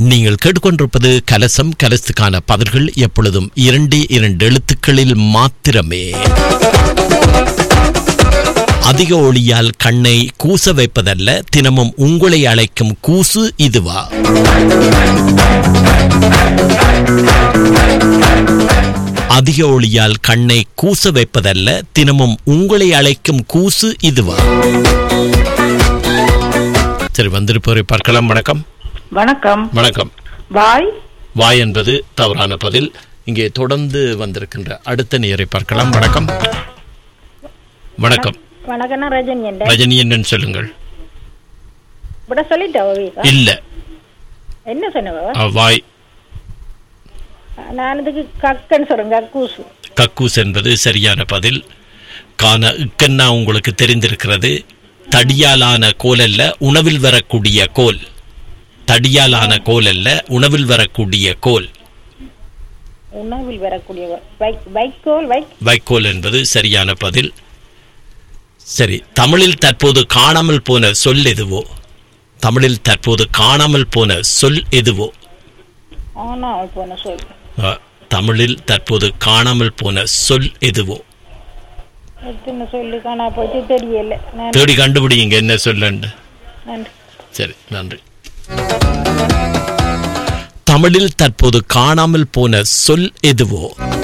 நீங்கள் கேட்டுக்கொண்டிருப்பது கலசம் கலசத்துக்கான பதில்கள் எப்பொழுதும் இரண்டே இரண்டு எழுத்துக்களில் மாத்திரமே அதிக ஒளியால் கண்ணை கூச வைப்பதல்ல தினமும் உங்களை அழைக்கும் கூசு இதுவா அதிக ஒளியால் கண்ணை கூச வைப்பதல்ல தினமும் உங்களை அழைக்கும் கூசு இதுவா சரி வந்திருப்பவரை பார்க்கலாம் வணக்கம் வணக்கம் வணக்கம் வாய் வாய் என்பது தவறான பதில் இங்கே தொடர்ந்து வந்திருக்கின்ற அடுத்த நேரை பார்க்கலாம் வணக்கம் வணக்கம் வணக்கம் நான் ரஜினி என்ற ரஜினி என்னன்னு சொல்லுங்கள் இப்பட சொல்லிட்டா வீரா இல்ல என்ன சொன்னவ அஹ், வாய் நான் இதுக்கு கக்கன்னு சொல்றேன் கக்கூசு கக்கூஸ் என்பது சரியான பதில் காண இக்கன்னா உங்களுக்கு தெரிந்திருக்கிறது தடியாலான கோல் அல்ல உணவில் வரக்கூடிய கோல் தடியாலான கோல் அல்ல உணவில் வரக்கூடிய கோல் உணவில் வரக்கூடிய வைக் வைக்கோல் வைக் வைக்கோல் என்பது சரியான பதில் சரி தமிழில் தற்போது காணாமல் போன சொல் எதுவோ தமிழில் தற்போது காணாமல் போன சொல் எதுவோ ஆனா போன சொல் அ, தமிழில் தற்போது காணாமல் போன சொல் எதுவோ எத்தனை சொல்லு காணா போச்சு தெரியல நான் தேடி கண்டுபிடிங்க என்ன சொல்லுண்டு நன்றி சரி நன்றி தமிழில் தற்போது காணாமல் போன சொல் எதுவோ